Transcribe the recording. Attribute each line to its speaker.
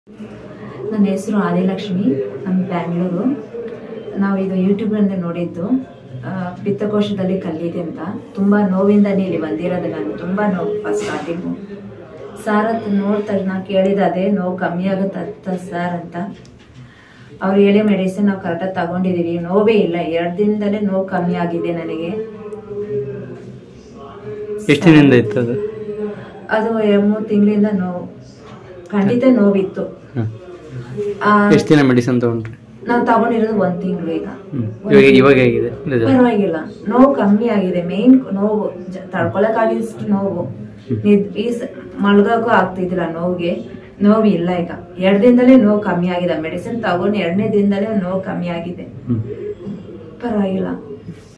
Speaker 1: ನನ್ನ ಹೆಸರು ಆದಿಲಕ್ಷ್ಮಿ ನಮ್ಮ ಬ್ಯಾಂಗ್ಳೂರು ನಾವು ಇದು ಯೂಟ್ಯೂಬ್ನಿಂದ ನೋಡಿದ್ದು ಆ, ಪಿತ್ತಕೋಶದಲ್ಲಿ ಕಲ್ಲಿದೆ ಅಂತ ತುಂಬ ನೋವಿಂದನೇ ಇಲ್ಲಿ ಬಂದಿರೋದು ನಾನು ತುಂಬ ನೋವು ಫಸ್ಟ್ ಸ್ಟಾರ್ಟಿಂಗು ಸಾರ್ ಹತ್ರ ನೋಡಿದ ತಕ್ಷಣ ಕೇಳಿದ ಅದೇ ನೋವು ಕಮ್ಮಿ ಆಗುತ್ತೆ ಸರ್ ಅಂತ ಅವ್ರು ಹೇಳಿ ಮೆಡಿಸಿನ್ ನಾವು ಕರೆಕ್ಟಾಗಿ ತಗೊಂಡಿದ್ದೀವಿ ನೋವೇ ಇಲ್ಲ ಎರಡು ದಿನದಲ್ಲೇ ನೋವು ಕಮ್ಮಿ ಆಗಿದೆ ನನಗೆ
Speaker 2: ಎಷ್ಟು ದಿನದಿಂದ ಇತ್ತು ಅದು
Speaker 1: ಅದು ಎರಡು ಮೂರು ತಿಂಗಳಿಂದ ನೋವು ಖಂಡಿತ ನೋವಿತ್ತು
Speaker 2: ಹಾಂ
Speaker 1: ಆ,
Speaker 2: ಎಷ್ಟು ದಿನ ಮೆಡಿಸಿನ್ ತಗೊಂಡ್ರಿ
Speaker 1: ನಾವು ತಗೊಂಡಿರೋದು ಒಂದು ತಿಂಗಳು ಈಗ
Speaker 2: ಹ್ಮ್. ಇವಾಗ ಇವಾಗ ಹೇಗಿದೆ ನಿಜ
Speaker 1: ಪರವಾಗಿಲ್ಲ ನೋವು ಕಮ್ಮಿ ಆಗಿದೆ ಮೇನ್ ನೋವು ಜ- ತಡ್ಕೊಳಕ್ಕಾಗಿಷ್ಟು ನೋವು ನಿದ್ ಈ ಸ- ಮಲ್ಗಕ್ಕೂ ಆಗ್ತಿದ್ದಿಲ್ಲ ನೋವಿಗೆ ನೋವು ಇಲ್ಲ ಈಗ ಎರಡು ದಿನದಲ್ಲೇ ನೋವು ಕಮ್ಮಿ ಆಗಿದೆ ಮೆಡಿಸಿನ್ ತಗೊಂಡು ಎರಡನೇ ದಿನದಲ್ಲೇ ನೋವು ಕಮ್ಮಿ ಆಗಿದೆ
Speaker 2: ಹ್ಮ್.
Speaker 1: ಪರವಾಗಿಲ್ಲ